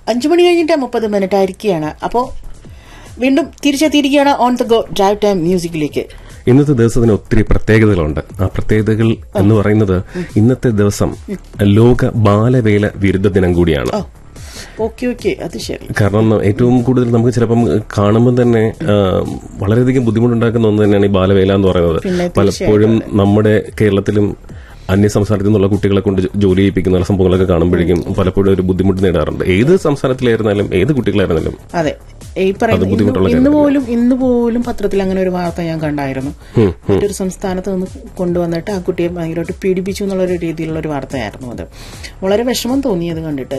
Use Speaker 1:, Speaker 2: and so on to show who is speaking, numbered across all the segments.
Speaker 1: അഞ്ചു മണി കഴിഞ്ഞിട്ട് മുപ്പത് മിനിറ്റ് ആയിരിക്കുകയാണ് അപ്പോൾ വീണ്ടും തിരിച്ചെത്തിയിരിക്കുകയാണ് on the go drive time മ്യൂസിക്കിലേക്ക്
Speaker 2: ഇന്നത്തെ ദിവസത്തിന് ഒത്തിരി പ്രത്യേകതകളുണ്ട് ആ പ്രത്യേകതകൾ എന്ന് പറയുന്നത് ഇന്നത്തെ ദിവസം ലോക ബാലവേല വിരുദ്ധ ദിനം കൂടിയാണ്
Speaker 1: ഓ ഓക്കെ ഓക്കെ അത് ശരി
Speaker 2: കാരണം ഏറ്റവും കൂടുതൽ നമുക്ക് ചിലപ്പം കാണുമ്പോൾ തന്നെ ആ, വളരെയധികം ബുദ്ധിമുട്ടുണ്ടാക്കുന്ന ഒന്ന് തന്നെയാണ് ഈ ബാലവേല എന്ന് പറയുന്നത്
Speaker 1: പിന്നെ
Speaker 2: പലപ്പോഴും നമ്മുടെ കേരളത്തിലും അന്യ സംസ്ഥാനത്തു നിന്നുള്ള കുട്ടികളെ കൊണ്ട് ജോ- ജോലി ചെയ്യിപ്പിക്കുന്ന സംഭവങ്ങളൊക്കെ കാണുമ്പോഴേക്കും പലപ്പോഴും ഒരു ബുദ്ധിമുട്ട് നേടാറുണ്ട് ഏത് സംസ്ഥാനത്തിലായിരുന്നാലും ഏത് കുട്ടികളായിരുന്നാലും
Speaker 1: അതെ ഈ പറയുന്ന
Speaker 2: ബുദ്ധിമുട്ടുള്ള
Speaker 1: ഇന്ന് ഇന്ന് പോലും ഇന്ന് പോലും പത്രത്തിൽ അങ്ങനെ ഒരു വാർത്ത ഞാൻ കണ്ടായിരുന്നു മറ്റൊരു സംസ്ഥാനത്ത് നിന്ന് കൊണ്ടുവന്നിട്ട് ആ കുട്ടിയെ ഭയങ്കരമായിട്ട് പീഡിപ്പിച്ചു എന്നുള്ള ഒരു രീതിയിലുള്ള ഒരു വാർത്തയായിരുന്നു അത് വളരെ വിഷമം തോന്നി അത് കണ്ടിട്ട്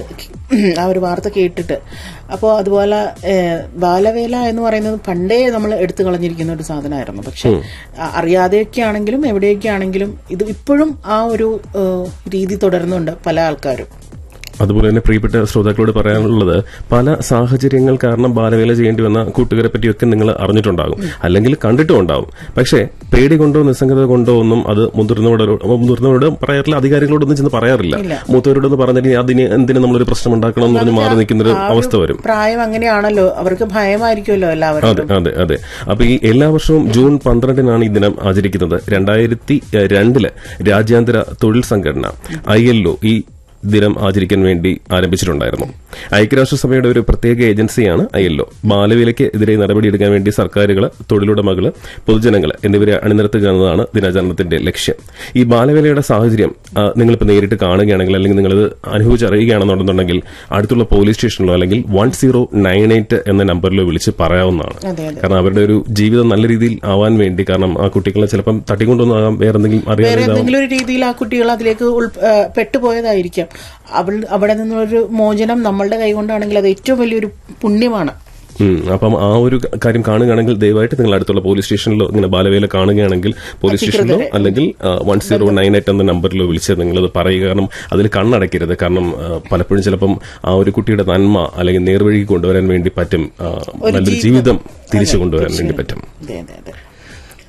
Speaker 1: ആ ഒരു വാർത്ത കേട്ടിട്ട് അപ്പോൾ അതുപോലെ ഏഹ്, ബാലവേല എന്ന് പറയുന്നത് പണ്ടേ നമ്മൾ എടുത്തു കളഞ്ഞിരിക്കുന്ന ഒരു സാധനമായിരുന്നു പക്ഷെ അ- അറിയാതെയൊക്കെ ആണെങ്കിലും എവിടെയൊക്കെ ആണെങ്കിലും ഇത് ഇപ്പോഴും ആ ഒരു ഏഹ്, രീതി തുടരുന്നുണ്ട് പല ആൾക്കാരും
Speaker 2: അതുപോലെ തന്നെ പ്രിയപ്പെട്ട ശ്രോതാക്കളോട് പറയാനുള്ളത് പല സാഹചര്യങ്ങൾ കാരണം ബാലവേല ചെയ്യേണ്ടി വന്ന കൂട്ടുകാരെ പറ്റിയൊക്കെ നിങ്ങൾ അറിഞ്ഞിട്ടുണ്ടാകും അല്ലെങ്കിൽ കണ്ടിട്ടും ഉണ്ടാവും പക്ഷേ പേടി കൊണ്ടോ നിസ്സംഗത കൊണ്ടോ ഒന്നും അത് മുതിർന്നവരോട് മുതിർന്നവരോട് പറയാറില്ല അധികാരികളോടൊന്നും ചെന്ന് പറയാറില്ല മൂത്തവരോടൊന്ന് പറഞ്ഞിട്ട് അതിന് എന്തിനു നമ്മളൊരു പ്രശ്നം ഉണ്ടാക്കണം എന്ന് പറഞ്ഞ് മാറി നിൽക്കുന്ന ഒരു അവസ്ഥ വരും
Speaker 1: പ്രായം അങ്ങനെയാണല്ലോ അവർക്ക് ഭയമായിരിക്കുമല്ലോ എല്ലാവരും
Speaker 2: അതെ അതെ അതെ അപ്പൊ ഈ എല്ലാ വർഷവും ജൂൺ പന്ത്രണ്ടിനാണ് ഈ ദിനം ആചരിക്കുന്നത് രണ്ടായിരത്തി രണ്ടില് രാജ്യാന്തര തൊഴിൽ സംഘടന ഐ എൽ ഈ ദിനം ആചരിക്കാൻ വേണ്ടി ആരംഭിച്ചിട്ടുണ്ടായിരുന്നു ഐക്യരാഷ്ട്രസഭയുടെ ഒരു പ്രത്യേക ഏജൻസിയാണ് ഐ എൽ ബാലവേലയ്ക്ക് എതിരെ നടപടിയെടുക്കാൻ വേണ്ടി സർക്കാരുകൾ തൊഴിലുടമകൾ പൊതുജനങ്ങൾ എന്നിവരെ അണിനിരത്തുക എന്നതാണ് ദിനാചരണത്തിന്റെ ലക്ഷ്യം ഈ ബാലവേലയുടെ സാഹചര്യം ആ, നിങ്ങളിപ്പോൾ നേരിട്ട് കാണുകയാണെങ്കിൽ അല്ലെങ്കിൽ നിങ്ങളിത് അനുഭവിച്ചറിയുകയാണെന്നുണ്ടെന്നുണ്ടെങ്കിൽ അടുത്തുള്ള പോലീസ് സ്റ്റേഷനിലോ അല്ലെങ്കിൽ വൺ സീറോ നയൻ എയ്റ്റ് എന്ന നമ്പറിലോ വിളിച്ച് പറയാവുന്നതാണ്
Speaker 1: അതെ അതെ
Speaker 2: കാരണം അവരുടെ ഒരു ജീവിതം നല്ല രീതിയിൽ ആവാൻ വേണ്ടി കാരണം ആ കുട്ടികളെ ചിലപ്പം തട്ടിക്കൊണ്ടൊന്നാകാം വേറെ എന്തെങ്കിലും
Speaker 1: വേറെ
Speaker 2: അറിയാതെ
Speaker 1: എന്തെങ്കിലും ഒരു രീതിയിൽ ആ കുട്ടികൾ അതിലേക്ക് ഉൾ- ആ, പെട്ടുപോയതായിരിക്കാം അവൾ അവിടെ നിന്നുള്ളൊരു മോചനം നമ്മളുടെ കൈകൊണ്ടാണെങ്കിൽ അത് ഏറ്റവും വലിയൊരു പുണ്യമാണ്
Speaker 2: ഉം. അപ്പം ആ ഒരു കാര്യം കാണുകയാണെങ്കിൽ ദയവായിട്ട് നിങ്ങൾ അടുത്തുള്ള പോലീസ് സ്റ്റേഷനിലോ ഇങ്ങനെ ബാലവേല കാണുകയാണെങ്കിൽ പോലീസ് സ്റ്റേഷനിലോ അല്ലെങ്കിൽ വൺ സീറോ നയൻ എയ്റ്റ് എന്ന നമ്പറിലോ വിളിച്ച് നിങ്ങളത് പറയുക കാരണം അതിൽ കണ്ണടയ്ക്കരുത് കാരണം ആ, പലപ്പോഴും ചിലപ്പം ആ ഒരു കുട്ടിയുടെ നന്മ അല്ലെങ്കിൽ നേർവഴി കൊണ്ടുവരാൻ വേണ്ടി പറ്റും ആ, നല്ലൊരു ജീവിതം തിരിച്ചു കൊണ്ടുവരാൻ വേണ്ടി പറ്റും
Speaker 1: അതെ അതെ അതെ